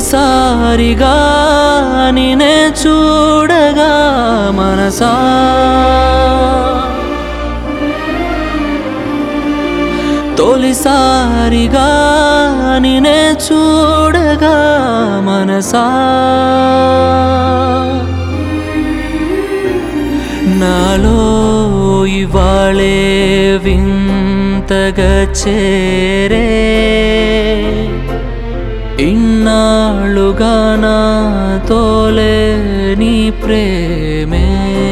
తొలిసారిగా నినే చూడగా మనసా తొలిసారిగా నినే చూడగా మనసా నాలో ఇవాళే వింతగా చేరే ఇన్నాళ్ళుగా నాతోలే నీ ప్రేమే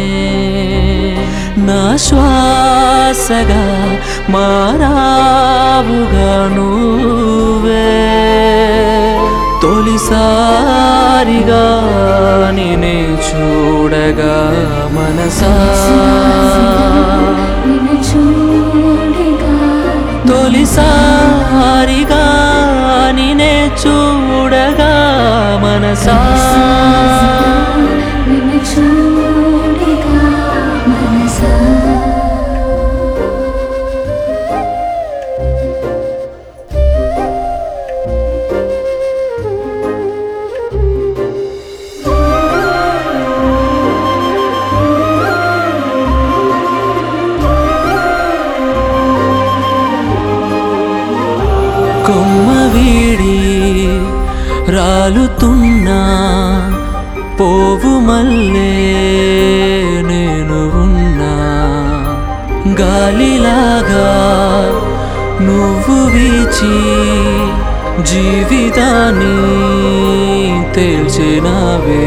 నా శ్వాసగా మారావుగా నువ్వే తొలిసారిగా నినే చూడగా మనసా నిన్ను చూడగా తొలిసారిగా నినే చూడగా మనసా నిన్ను చూడగా మనసా కొమ్మ వీడి రాలుతున్నా పోవు మల్లే నేను ఉన్నా గాలిలాగా నువ్వు వీచి జీవితాన్ని తేల్చినావే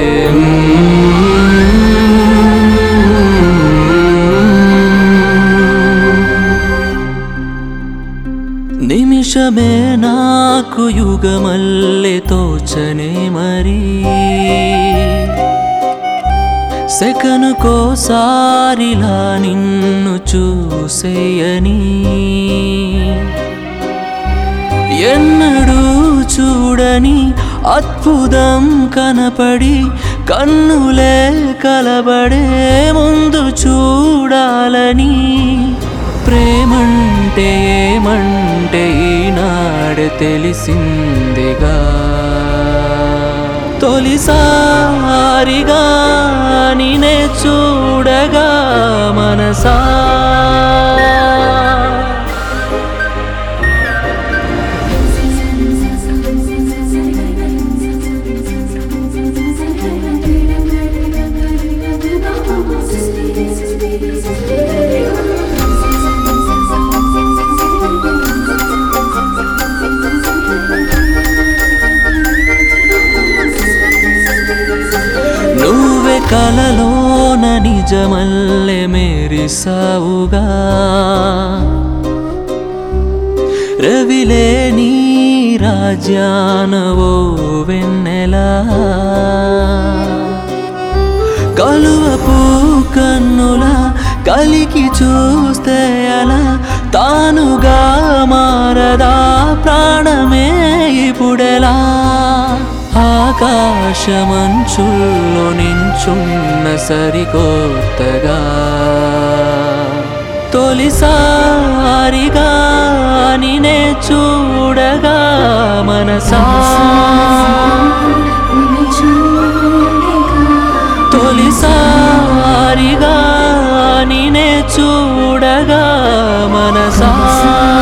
నిమిషమే నాకు యుగమల్లె తోచనే మరి సెకనుకోసారిలా నిన్ను చూసేయని ఎన్నడూ చూడని అద్భుతం కనపడి కన్నులే కలబడే ముందు చూడాలని ప్రేమంటే ఏమంటే ఈనాడు తెలిసిందిగా తొలిసారిగా నినే చూడగా మనసా నువ్వే కలలోన నిజమల్లె మేరిసావుగా రవిలే నీ రాజ్యానవో వెన్నెలా కలువపు కన్నుల కలికి చూస్తే అలా తానుగా మారదా ప్రాణమే ఇప్పుడెలా ఆకాశమంచుల్లో నించున్న సరికొత్తగా తొలిసారిగా నినే చూడగా మనసా నిన్ను చూడగా తొలిసారిగా నినే చూడగా మనసా